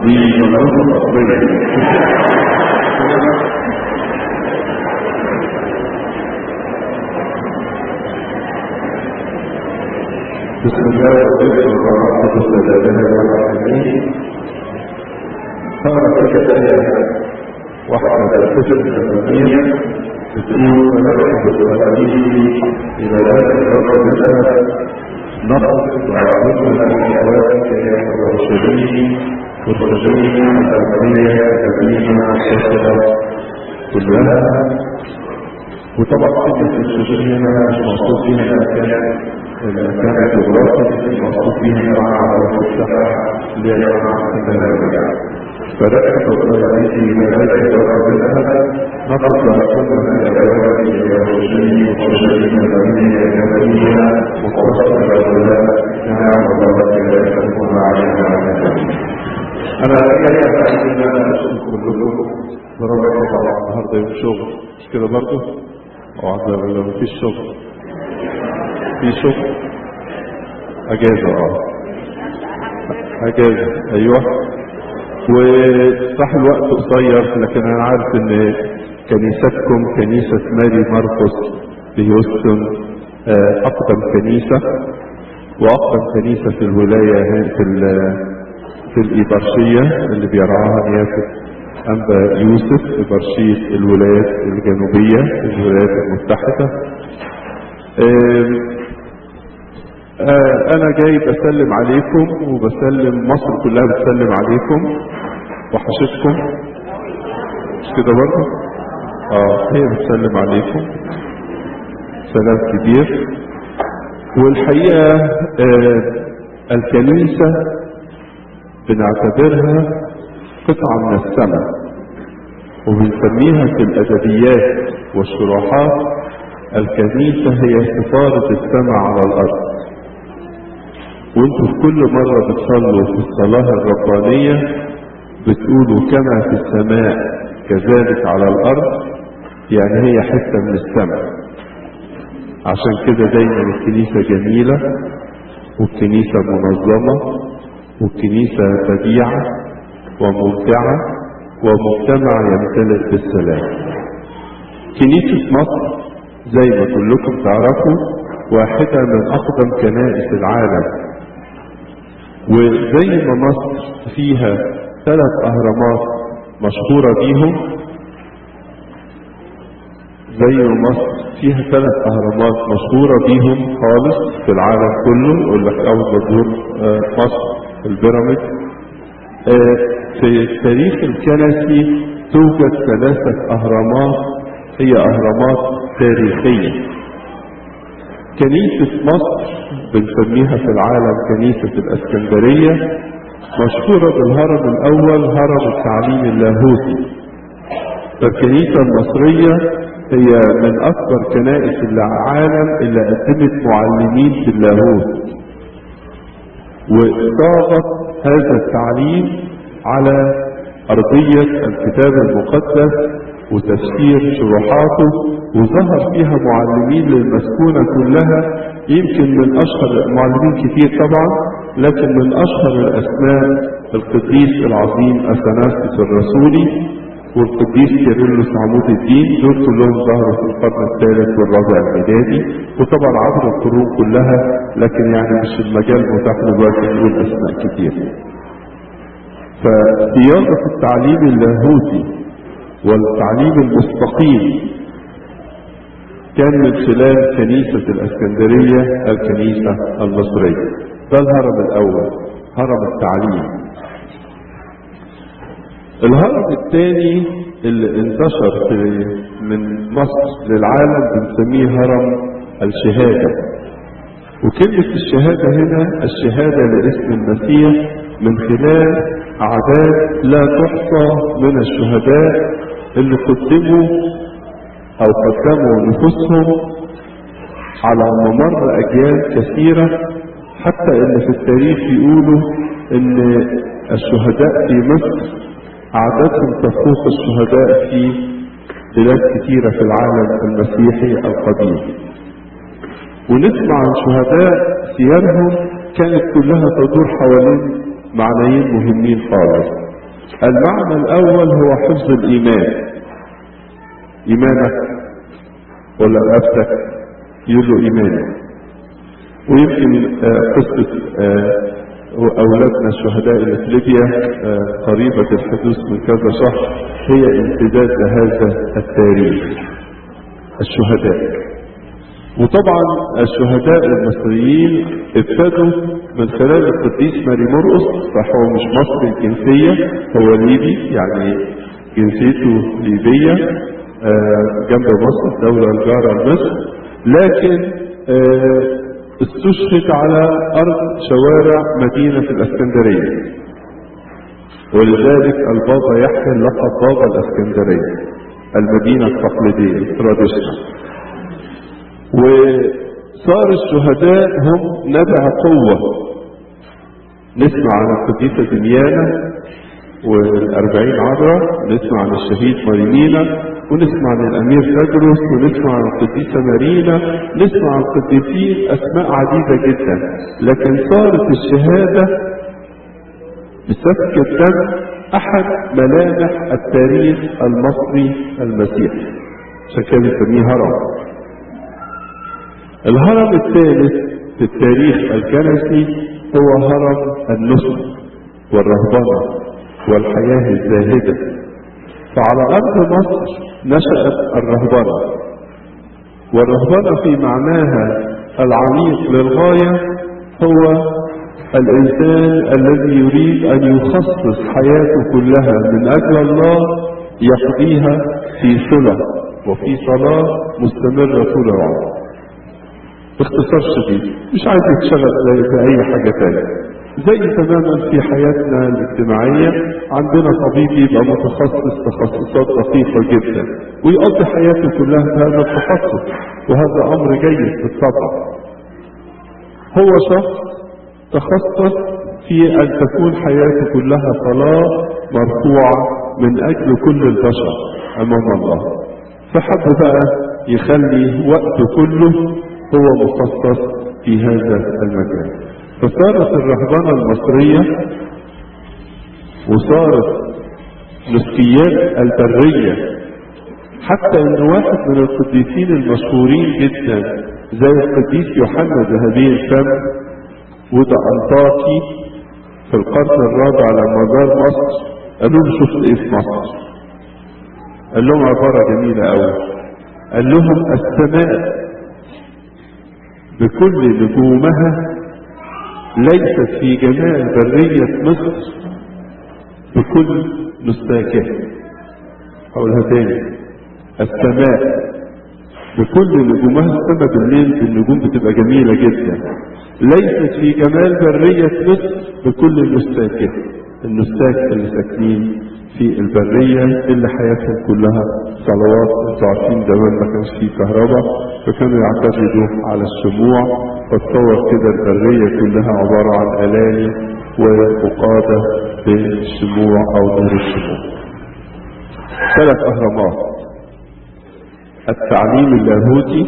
دي مدرسة أصلية بسم الله والذكر والرحمة والسلام والعالمين صار في آية واحدة الكتب الأمامية بتقول ونحن بالتعليم إلى ذلك الرب الآن نقص وعلمنا الأحوال والرشدين والرشدين الأمرية الذين حصلت كلها وطبعا فكرة الرشدين هنا مش مقصود بها المكان المكان الجغرافي المقصود بها مع الصحة اللي هي مع فرأت الرئيسي ملاك ورب الأهل نقص عشرة الأبواب الرشدين والرشدين الأمرية الذين مقصد الأولاد نعم الله لا يكون علينا أنا أتكلم عن أن أنا أشكر كلكم برغم طبعا النهارده يوم شغل مش كده برضه؟ أو ولا مفيش شغل؟ في شغل؟ أجازة أه أجازة أيوه وصح الوقت قصير لكن أنا عارف إن كنيستكم كنيسة ماري مرقس في هيوستن أقدم كنيسة وأقدم كنيسة في الولاية في في الإبرشية اللي بيرعاها نيافة أنبا يوسف إبرشية الولايات الجنوبية الولايات المتحدة أنا جاي بسلم عليكم وبسلم مصر كلها بتسلم عليكم وحشتكم مش كده برضه؟ اه هي بتسلم عليكم سلام كبير والحقيقة آه الكنيسة بنعتبرها قطعة من السماء وبنسميها في الأدبيات والشروحات الكنيسة هي سفارة السماء على الأرض وانتوا في كل مرة بتصلوا في الصلاة الربانية بتقولوا كما في السماء كذلك على الأرض يعني هي حتة من السماء عشان كده دايما الكنيسة جميلة والكنيسة منظمة والكنيسة بديعة وممتعة ومجتمع يمتلئ بالسلام كنيسة مصر زي ما كلكم تعرفوا واحدة من أقدم كنائس العالم وزي ما مصر فيها ثلاث أهرامات مشهورة بيهم زي ما مصر فيها ثلاث أهرامات مشهورة بيهم خالص في العالم كله يقول لك أول ما تزور مصر البيراميد في التاريخ الكنسي توجد ثلاثة أهرامات هي أهرامات تاريخية كنيسة مصر بنسميها في العالم كنيسة الاسكندرية مشهورة بالهرم الأول هرم التعليم اللاهوتي فالكنيسة المصرية هي من أكبر كنائس العالم اللي قدمت معلمين في اللاهوت وصاغت هذا التعليم على أرضية الكتاب المقدس وتفسير شروحاته وظهر فيها معلمين للمسكونة كلها يمكن من أشهر معلمين كتير طبعا لكن من أشهر الأسماء القديس العظيم أثناسيس الرسولي والقديس كيرلس عمود الدين دول كلهم ظهروا في القرن الثالث والرابع الميلادي وطبعا عبر القرون كلها لكن يعني مش المجال متاح دلوقتي نقول اسماء كتير. فصياغه التعليم اللاهوتي والتعليم المستقيم كان من خلال كنيسة الاسكندرية الكنيسة المصرية ده الهرم الاول هرم التعليم الهرم الثاني اللي انتشر في من مصر للعالم بنسميه هرم الشهادة وكلمة الشهادة هنا الشهادة لاسم المسيح من خلال أعداد لا تحصى من الشهداء اللي قدموا أو قدموا نفوسهم على ممر أجيال كثيرة حتى إن في التاريخ يقولوا إن الشهداء في مصر أعدادهم تفوق الشهداء في بلاد كثيرة في العالم المسيحي القديم ونسمع عن شهداء سيرهم كانت كلها تدور حوالين معنيين مهمين خالص المعنى الأول هو حفظ الإيمان إيمانك ولا نفسك يقول له إيمانك ويمكن قصة أولادنا الشهداء اللي في ليبيا قريبة الحدوث من كذا شهر هي امتداد لهذا التاريخ الشهداء وطبعا الشهداء المصريين ابتدوا من خلال القديس ماري مرقس فهو مش مصري الجنسية هو ليبي يعني جنسيته ليبية جنب مصر الدولة الجارة لمصر لكن استشهد على أرض شوارع مدينة الإسكندرية ولذلك البابا يحمل لقب بابا الإسكندرية المدينة التقليدية التراديشنال وصار الشهداء هم نبع قوة نسمع عن القديسة دميانة والأربعين عذراء نسمع عن الشهيد مارينينا ونسمع عن الأمير تدرس ونسمع عن القديسة مارينا نسمع عن القديسين أسماء عديدة جدا لكن صارت الشهادة بسفك الدم أحد ملامح التاريخ المصري المسيحي عشان كده بنسميه هرم الهرم الثالث في التاريخ الكنسي هو هرم النسك والرهبنة والحياة الزاهدة فعلى أرض مصر نشأت الرهبنة والرهبنة في معناها العميق للغاية هو الإنسان الذي يريد أن يخصص حياته كلها من أجل الله يقضيها في صلة وفي صلاة مستمرة طول العمر باختصار شديد مش عايز يتشغل بأي حاجة تانية زي تماما في حياتنا الاجتماعية عندنا طبيب يبقى متخصص تخصصات دقيقة جدا ويقضي حياته كلها في هذا التخصص وهذا أمر جيد بالطبع هو شخص تخصص في أن تكون حياته كلها صلاة مرفوعة من أجل كل البشر أمام الله فحب بقى يخلي وقته كله هو مخصص في هذا المجال فصارت الرهبنة المصرية وصارت نسكيات البرية حتى ان واحد من القديسين المشهورين جدا زي القديس يوحنا ذهبي الفم وده انطاكي في القرن الرابع لما زار مصر قال لهم شفت ايه في مصر قال لهم عبارة جميلة قوي قال لهم السماء بكل نجومها ليست في جمال برية مصر بكل نساكها أقولها تاني السماء بكل نجومها السماء بالليل النجوم بتبقى جميلة جدا ليست في جمال برية مصر بكل نساكها النساك اللي ساكنين في البرية اللي حياتهم كلها صلوات انتوا عارفين زمان ما كانش فيه كهرباء فكانوا يعتمدوا على الشموع فتصور كده البرية كلها عبارة عن ألالي ومقادة بالشموع أو نور الشموع ثلاث أهرامات التعليم اللاهوتي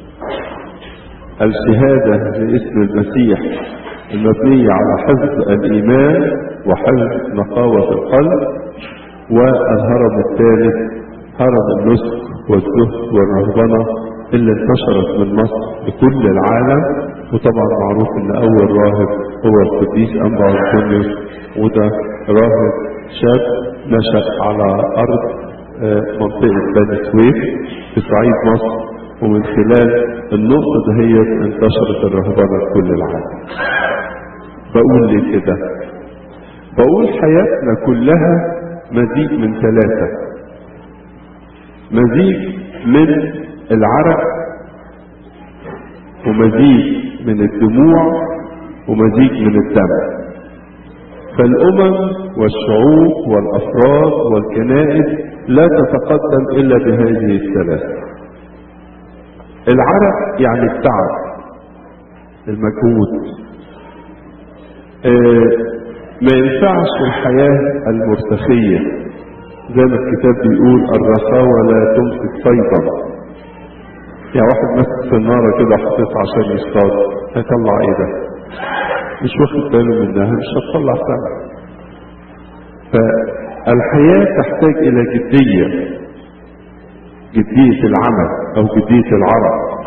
الشهادة باسم المسيح المبنية على حفظ الإيمان وحفظ نقاوة القلب والهرم الثالث هرم النسك والزهد والرهبنة اللي انتشرت من مصر لكل العالم وطبعا معروف ان اول راهب هو القديس انبا انطونيوس وده راهب شاب نشأ على ارض منطقة بني سويف في صعيد مصر ومن خلال النقطة دهيت انتشرت الرهبنة في كل العالم بقول ليه كده بقول حياتنا كلها مزيج من ثلاثة مزيج من العرق ومزيج من الدموع ومزيج من الدم فالأمم والشعوب والأفراد والكنائس لا تتقدم إلا بهذه الثلاثة العرق يعني التعب المجهود آه ما ينفعش الحياة المرتخية زي ما الكتاب بيقول الرخاوة لا تمسك صيدا يعني واحد ماسك سنارة كده حطيتها عشان يصطاد هيطلع ايه ده مش واخد باله منها مش هتطلع سمك الحياة تحتاج إلى جدية جدية العمل أو جدية العرق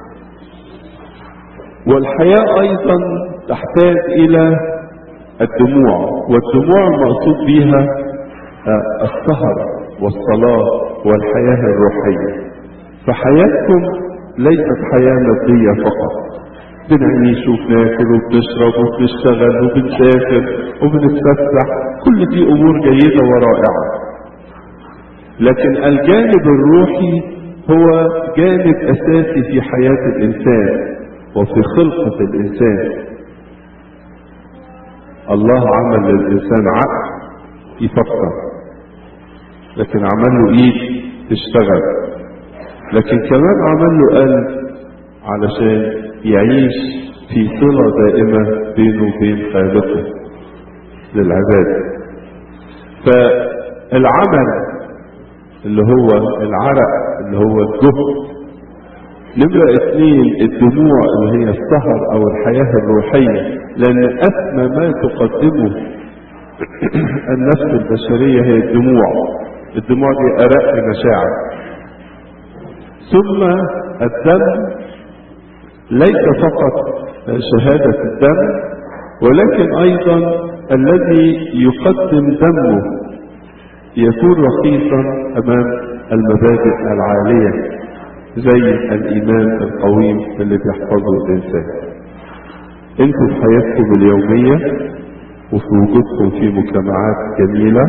والحياة أيضا تحتاج إلى الدموع والدموع المقصود بها السهر والصلاة والحياة الروحية فحياتكم ليست حياة مادية فقط بنعيش وبناكل وبنشرب وبنشتغل وبنسافر وبنتفسح كل دي امور جيدة ورائعة لكن الجانب الروحي هو جانب اساسي في حياة الانسان وفي خلقة الانسان الله عمل للانسان عقل يفكر لكن عمل له ايد تشتغل لكن كمان عمل له قلب علشان يعيش في صلة دائمة بينه وبين خالقه للعبادة فالعمل اللي هو العرق اللي هو الجهد نمرة اثنين الدموع اللي هي السهر او الحياة الروحية لان اثنى ما تقدمه النفس البشرية هي الدموع الدموع دي ارق مشاعر ثم الدم ليس فقط شهادة الدم ولكن أيضا الذي يقدم دمه يكون رخيصا أمام المبادئ العالية زي الإيمان القويم اللي بيحفظه الإنسان انتوا في حياتكم اليومية وفي وجودكم في مجتمعات جميلة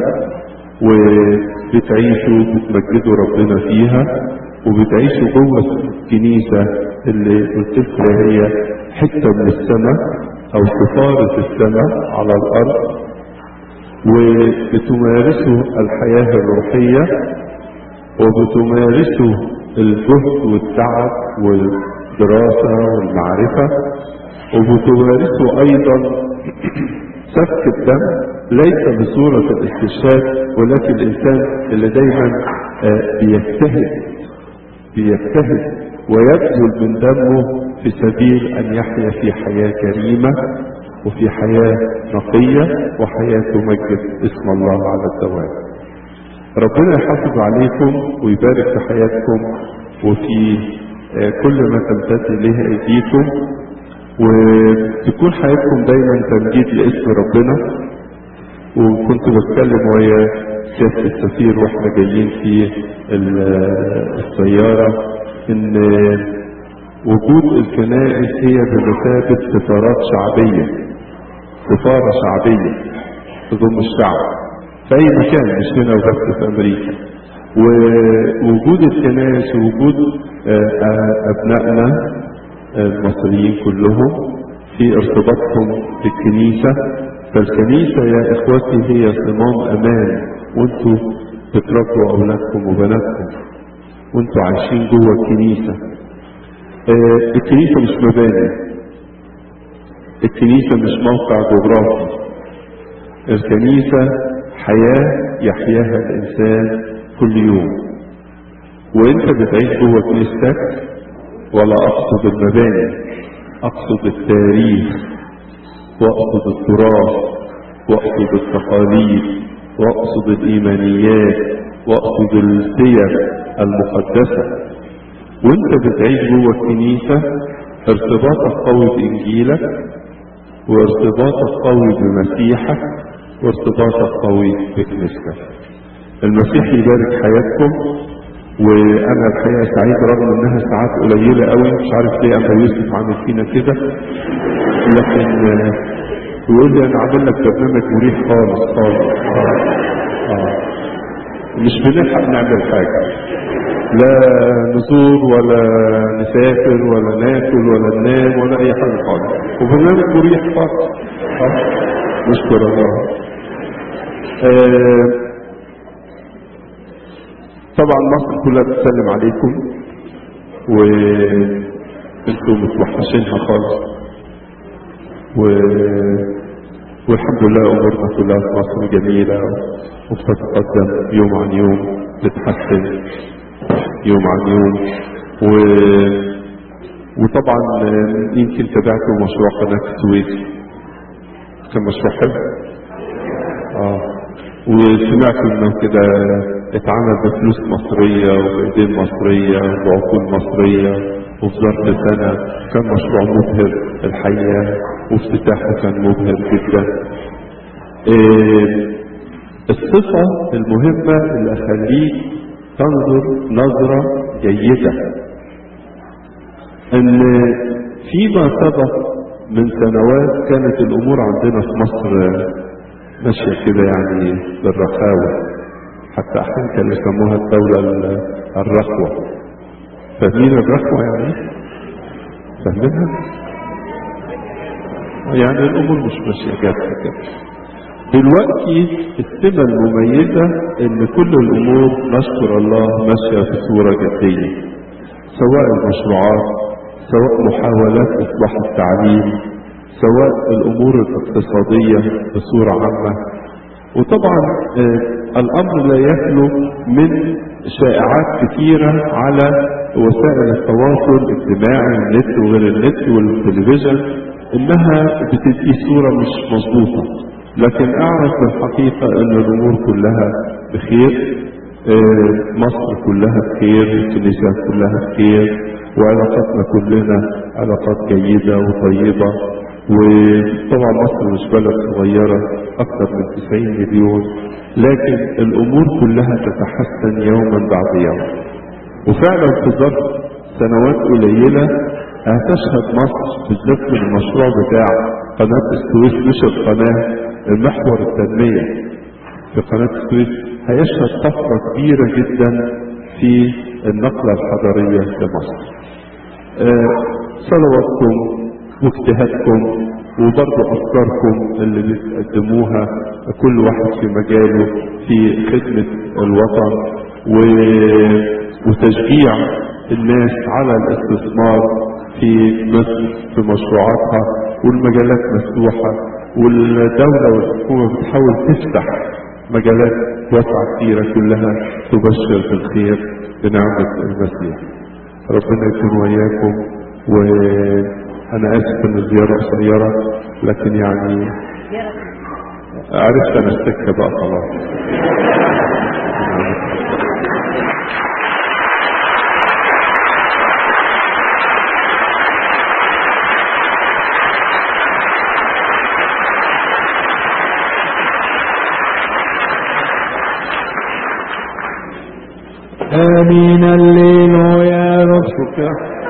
وبتعيشوا بتمجدوا ربنا فيها وبتعيشوا جوه الكنيسة اللي قلت لكم هي حتة من السماء أو سفارة السماء على الأرض وبتمارسوا الحياة الروحية وبتمارسوا الجهد والتعب والدراسة والمعرفة وبتمارسوا أيضا سفك الدم ليس بصورة الاستشهاد ولكن الإنسان اللي دايما بيجتهد بيجتهد ويبذل من دمه في سبيل ان يحيا في حياه كريمه وفي حياه نقيه وحياه تمجد اسم الله على الدوام. ربنا يحافظ عليكم ويبارك في حياتكم وفي كل ما تمتد اليه ايديكم وتكون حياتكم دايما تمجيد لاسم ربنا وكنت بتكلم ويا سياده السفير واحنا جايين في السياره ان وجود الكنائس هي بمثابة سفارات شعبية سفارة شعبية تضم الشعب في اي مكان مش هنا وبس في امريكا ووجود الكنائس ووجود ابنائنا المصريين كلهم في ارتباطهم بالكنيسة فالكنيسة يا اخوتي هي صمام امان وانتوا بتربوا اولادكم وبناتكم وانتوا عايشين جوه الكنيسة آه الكنيسة مش مباني الكنيسة مش موقع جغرافي الكنيسة حياة يحياها الإنسان كل يوم وانت بتعيش جوه كنيستك ولا أقصد المباني أقصد التاريخ وأقصد التراث وأقصد التقاليد وأقصد الإيمانيات وأقصد السير المقدسة وانت بتعيش جوه الكنيسة ارتباطك قوي بإنجيلك وارتباطك قوي بمسيحك وارتباطك قوي بكنيستك المسيح يبارك حياتكم وانا الحقيقه سعيد رغم انها ساعات قليله قوي مش عارف ليه ابو يوسف عامل فينا كده لكن يقول لي انا عامل لك برنامج مريح خالص خالص آه. آه. مش بنلحق نعمل حاجه لا نزور ولا نسافر ولا ناكل ولا ننام ولا اي حاجه خالص وبرنامج مريح خالص آه. نشكر الله آه طبعا مصر كلها بتسلم عليكم وانتم متوحشينها خالص و... والحمد لله امورنا كلها في مصر جميله وبتتقدم يوم عن يوم تتحسن يوم عن يوم و... وطبعا يمكن تابعتوا مشروع قناه السويس كان مشروع حلو اه وسمعت انه كده اتعمل بفلوس مصرية وبايدين مصرية وبعقول مصرية وفي ظرف سنة كان مشروع مبهر الحقيقة وافتتاحه كان مبهر جدا إيه الصفة المهمة اللي أخليك تنظر نظرة جيدة ان فيما سبق من سنوات كانت الامور عندنا في مصر ماشية كده يعني بالرخاوة حتى احيانا كانوا يسموها الدولة الرخوة فاهمين الرخوة يعني فاهمينها يعني الامور مش ماشية جافة كده دلوقتي السمة المميزة ان كل الامور نشكر الله ماشية في صورة جدية سواء المشروعات سواء محاولات اصلاح التعليم سواء الامور الاقتصادية بصورة عامة وطبعا آه الامر لا يخلو من شائعات كثيرة على وسائل التواصل الاجتماعي النت وغير النت والتلفزيون انها بتدي صورة مش مظبوطة لكن اعرف بالحقيقة ان الامور كلها بخير آه مصر كلها بخير الكنيسة كلها بخير وعلاقاتنا كلنا علاقات جيدة وطيبة وطبعا مصر مش بلد صغيرة أكثر من 90 مليون لكن الأمور كلها تتحسن يوما بعد يوم وفعلا في ظرف سنوات قليلة هتشهد مصر بالذات من المشروع بتاع قناة السويس مش القناة المحور التنمية في قناة السويس هيشهد طفرة كبيرة جدا في النقلة الحضارية لمصر آه صلواتكم واجتهادكم وبرضه أفكاركم اللي بتقدموها كل واحد في مجاله في خدمة الوطن و... وتشجيع الناس على الاستثمار في مصر في مشروعاتها والمجالات مفتوحة والدولة والحكومة بتحاول تفتح مجالات واسعة كثيرة كلها تبشر بالخير بنعمة المسيح ربنا يكون وياكم وانا اسف ان الزيارة قصيرة لكن يعني عرفت انا السكة بقى خلاص آمين الليل يا رب شكرا